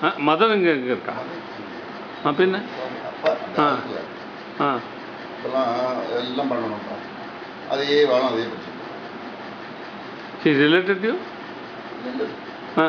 ஆ மதம் இங்கே இங்கே இருக்கா ஆ பின்ன அப்பா ஆ. இல்ல. ஆ இப்பெல்லாம் எல்லாம் பண்ணணும்ப்பா அதையே வேணும் அதே பிரச்சனை ஷி ரிலேட்டட் யூ ஆ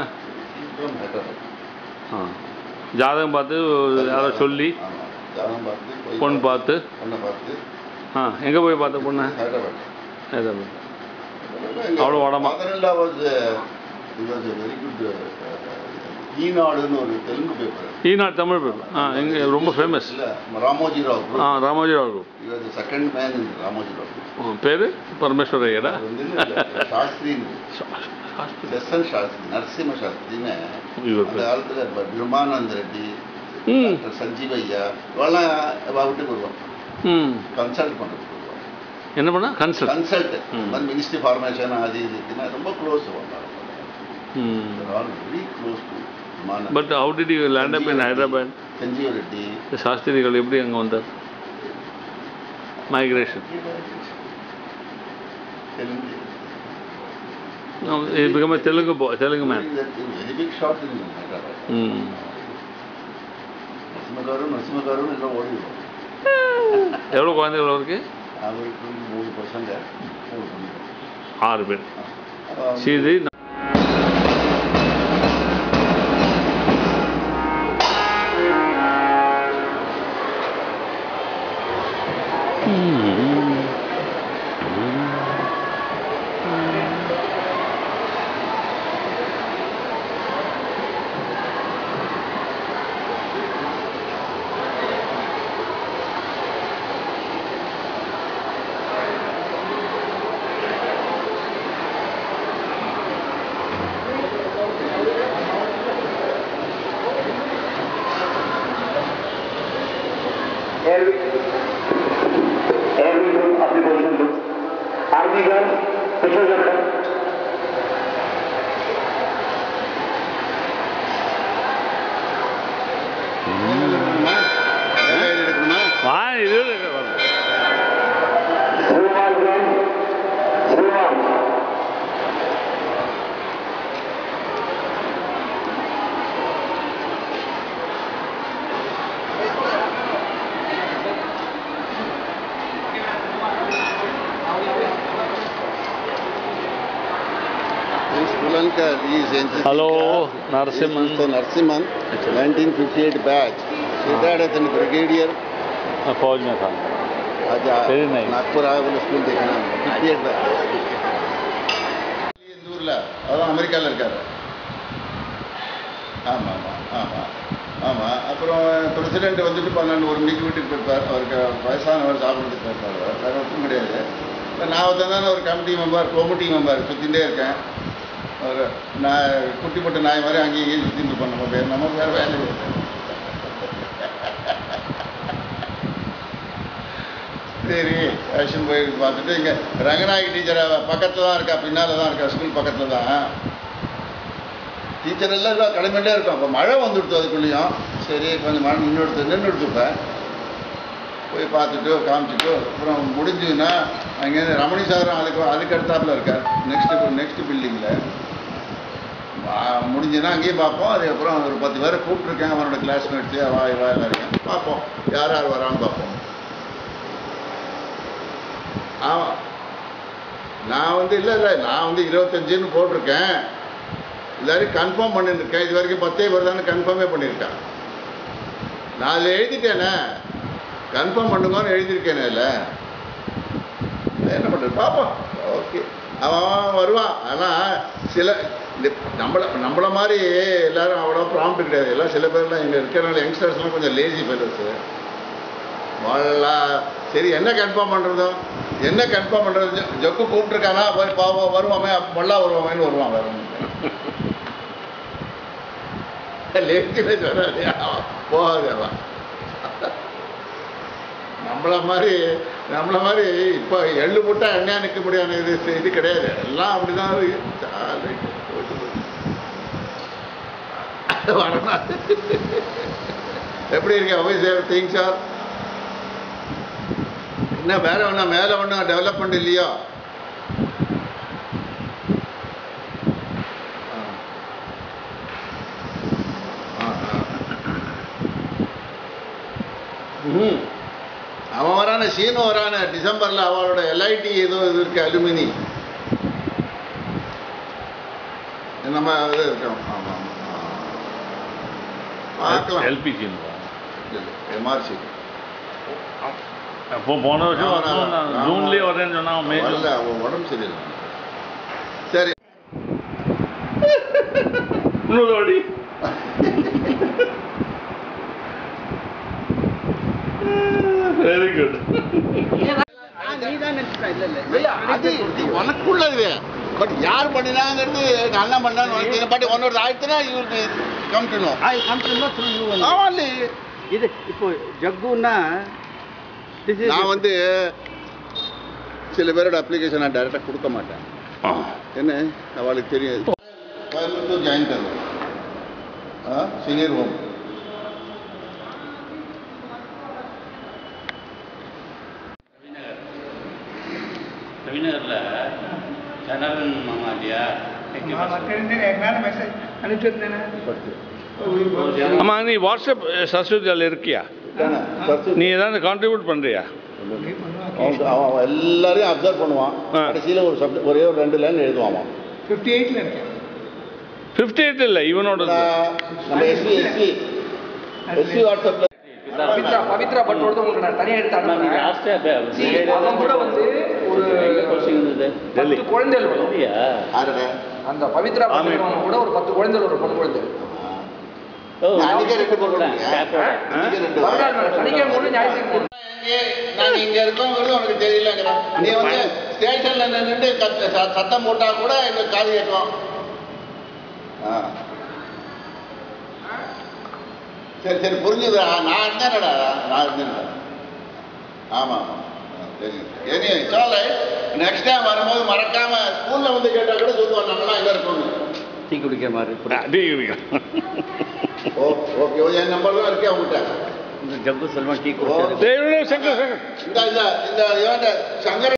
ஆ ஜாதகம் பார்த்து யாரோ சொல்லி ஆமாம் ஜாதகம் பார்த்து போய் பொண்ணு பார்த்து பொண்ணை பார்த்து ஆ எங்கே போய் பார்த்த பொண்ணு ஹைதராபாத் ஹைதராபாத் அவ்வளோ உடம்பா? மதர் வாஸ் இது வாஸ் வெரி குட் ஈநாடுன்னு ஒரு தெலுங்கு பேப்பர் ஈநாடு தமிழ் பேப்பர் ஆ எங்கே ரொம்ப ஃபேமஸ் இல்ல ராமோஜி ராவ் ஆ ராமோஜி ராவ் குரூப் இவர் second man in Ramoji Rao ஆ, பேரு பரமேஸ்வர ஐயரா அது வந்து சாஸ்திரின்னு எஸ் என் சாஸ்திரி நரசிம்ம சாஸ்திரின்னு இவர் அந்த பேர் காலத்துல ப- பிரம்மானந்த ரெட்டி ம் டாக்டர் சஞ்சீவ் ஐயா இவெல்லாம் இவ வீட்டுக்கு வருவான் ம் கன்சல்ட் பண்ணுறதுக்கு வருவான் என்ன பண்ணா கன்சல்ட் கன்சல்ட் ம். இந்த மாதிரி மினிஸ்ட்ரி ஃபார்மேஷன் அது இது இதுன்னா ரொம்ப க்ளோஸ் ம் all very close to Brahmananda but how did you land up in Hyderabad Sanjeev Reddy சாஸ்திரிகள் எப்படி அங்கே வந்தார் மைக்ரேஷன் தெலுங்கு பிகம் தெலுங்கு போ Telugu man very big shot in Hyderabad ம் నరసింహ గారు నరసింహ గారు ఇలా ఓడి எவ்வளோ குழந்தைகள் அவருக்கு அவருக்கு வந்து மூணு பசங்க மூணு பொண்ணு ஆறு பேர் அஹ் சீதி Every, every group अपनी पोजीशन लो आर्मी गन पिछले रखो எடுக்கணுமா? வேலை எடுக்கணுமா வா இது श्रीमान गन श्रीमान Sri he is NCC Hello, cadet. Narasimhan. He is Mr. Narasimhan, 1958 batch. Retired as a brigadier. फौज में था आज Very nice. नागपुर आया बोले स्कूल देखना 58 batch. இந்த ஊர்ல அதான் அமெரிக்கால இருக்காரு ஆமா ஆமா ஆமா ஆமா அப்புறம் பிரசிடென்ட் வந்துட்டு பன்னெண்டு ஒரு மணிக்கு வீட்டுக்கு போயிருப்பார் அவருக்கு வயசானவர் சாப்பிட்றதுக்கு போயிருப்பார் அவர். வேற ஒன்றும் கிடையாது இப்ப நான் ஒருத்தன் தானே ஒரு கமிட்டி மெம்பர் கமிட்டி மெம்பர் சுற்றிகிட்டே இருக்கேன் ஒரு நான் குட்டி போட்ட நாய் மாதிரி அங்கேயும் இங்கேயும் சுற்றிட்டு பண்ண முடியாது நமக்கு வேறு வேலை இல்லை. சரி ஆக்ஷன் போய் பார்த்துட்டு இங்கே ரங்கநாயகி டீச்சர் பக்கத்தில் தான் இருக்கா பின்னால் தான் இருக்கா ஸ்கூல் பக்கத்தில் தான் டீச்சர் எல்லாம் எல்லாம் கிளம்பிட்டே இருக்கும் அப்போ மழை வந்துடுத்து அதுக்குள்ளேயும் சரி கொஞ்சம் மழை நின்றுடுத்து நின்றுடுத்துப்பேன் போய் பார்த்துட்டு காமிச்சிட்டு அப்புறம் முடிஞ்சுன்னா அங்கேருந்து ரமணி சாரும் அதுக்கு அதுக்கு அடுத்தாப்புல இருக்கார் நெக்ஸ்ட் நெக்ஸ்ட் பில்டிங்கில் முடிஞ்சுன்னா அங்கேயும் பார்ப்போம் அதுக்கப்புறம் ஒரு பத்து பேரை கூப்பிட்ருக்கேன் அவனோட கிளாஸ்மேட்ஸு வா வா எல்லாம் இருக்கேன் பார்ப்போம் யார் யார் வரான்னு பார்ப்போம் ஆமாம் நான் வந்து இல்லை இல்லை நான் வந்து இருபத்தஞ்சுன்னு போட்டிருக்கேன் எல்லாரையும் கன்ஃபார்ம் பண்ணியிருக்கேன் இது வரைக்கும் பத்தே பேர் தானே கன்ஃபார்மே பண்ணியிருக்கேன் நான் அதில் எழுதிட்டேனே கன்ஃபார்ம் பண்ணுங்கன்னு எழுதியிருக்கேனே இல்லை என்ன பண்ணுறது பார்ப்போம் ஓகே அவன் அவன் வருவான் ஆனால் சில இந்த நம்மள நம்மள மாதிரி எல்லாரும் அவ்வளோ ப்ராம்ப்ட் கிடையாது எல்லாம் சில பேர்லாம் இங்கே இருக்கிறனால யங்ஸ்டர்ஸ்லாம் கொஞ்சம் லேசி ஃபெலர்ஸு வள்ளா சரி என்ன கன்ஃபார்ம் பண்ணுறதோ என்ன கன்ஃபார்ம் பண்ணுறது ஜொக்கு கூப்பிட்ருக்கானா போய் பாவம் வருவாமே மொல்லா வருவாமேன்னு வருவான் வேற லேசியில் சொன்னாரு போகாது அவன் நம்மள மாதிரி நம்மள மாதிரி இப்போ எள்ளு போட்டா எண்ணெய் நிற்க முடியாத இது இது கிடையாது எல்லாம் அப்படிதான் இருக்கு. சாலை போட்டு போட்டு. வரணும். எப்படி இருக்கு அவை சேர் திங்ஸ் ஆர் என்ன வேற ஒன்றும் மேலே ஒன்றும் டெவலப்மெண்ட் இல்லையா ஆ. ஆ, ஆ. அவன் வரான சீனு வரான டிசம்பர்ல அவளோட எல்ஐடி ஏதோ இது இருக்கு அலுமினி நம்ம இது இருக்கோம் ஆமா ஆமா பார்க்கலாம் எல்பிஜி எம்ஆர்சி அப்போ போன வருஷம் வருஷம் நான் ஜூன்லயே வரேன்னு சொன்னா மே ஜூன் வரல அவன் உடம்பு சரியில்லை சரி இன்னொரு வாடி வெரி குட் இல்ல, அது இது உனக்குள்ளது பட் யார் பண்ணினாங்கிறது எங்க அண்ணன் பண்ணான்னு உனக்கு தெரியும். பட் உன்னோட ஆயிடுச்சுன்னா இவருக்கு come to know I come to know through you only. ஆமா இல்ல இது இப்போ ஜக்குன்னா this is நான் வந்து சில பேரோட அப்ளிகேஷன் நான் டைரெக்டாக கொடுக்க மாட்டேன் என்ன அவளுக்கு தெரியும் கோயம்புத்தூர் ஜாயின் தருவேன் சீனியர் ஹோம் ரவிநகரில் சரவணன் மாமா இல்லையா அம்மா நீ வாட்ஸ்அப் சரஸ்வதியில் இருக்கியா நீ ஏதாவது கான்ட்ரிபியூட் பண்றியா அவங்க அவன் எல்லாரையும் அப்சர்வ் பண்ணுவான் ஆ. கடைசியில் ஒரு சப்ஜெக்ட் ஒரே ஒரு ரெண்டு லைன் எழுதுவான் அவன். ஃபிஃப்டி எயிட் இல்லை இவனோட நான் நம்ம எஸ்பி எஸ்பி எஸ்பி வாட்ஸ்அப்பில் பவித்ரா பவித்ரா பட்டோட உங்களுக்கு நான் தனியா எடுத்து அனுப்புறேன் லாஸ்ட்டாக See, அவன் கூட வந்து ஒரு எங்கே கோச்சிங் இருந்தது பத்து குழந்தைகள் வரும் இல்லையா ஆறுடா அந்த பவித்ரா பட்டோட கூட ஒரு பத்து குழந்தைகள் ஒரு பொண்ணு குழந்தை ஓ அன்னைக்கே ரெண்டு பொண்ணு கேப்போட அன்னைக்கே ரெண்டு மறுநாள் மேடம் சனிக்கிழமை ஒன்று ஞாயிற்றுக்கிழமை நாங்க இங்க இருக்கோங்கிறது உனக்கு தெரியலங்கிறான் நீ வந்து ஸ்டேஷன்ல நின்றுட்டு கத்த- ச- சத்தம் போட்டா கூட எங்களுக்கு காது கேட்கும் ஆ. சரி சரி புரிஞ்சுதா நான் இருந்தேனடா நான் இருந்தேன்டா ஆமா ஆமா ஆ, தெரியும் ஏனி சாலை நெக்ஸ்ட் டைம் வரும்போது மறக்காம ஸ்கூல்ல வந்து கேட்டா கூட சொல்லுவான் நம்மளாம் எங்க இருக்கோம்னு டீ குடிக்கிற மாதிரி ஓ ஓகே என் நம்பர் தான் இருக்கே அவங்ககிட்ட இந்த ஜப்பு செல்வம் டீ ஓ. குடிக்கிறது சங்கர் சங்கர் இந்த இந்த இந்த இவன்ட சங்கர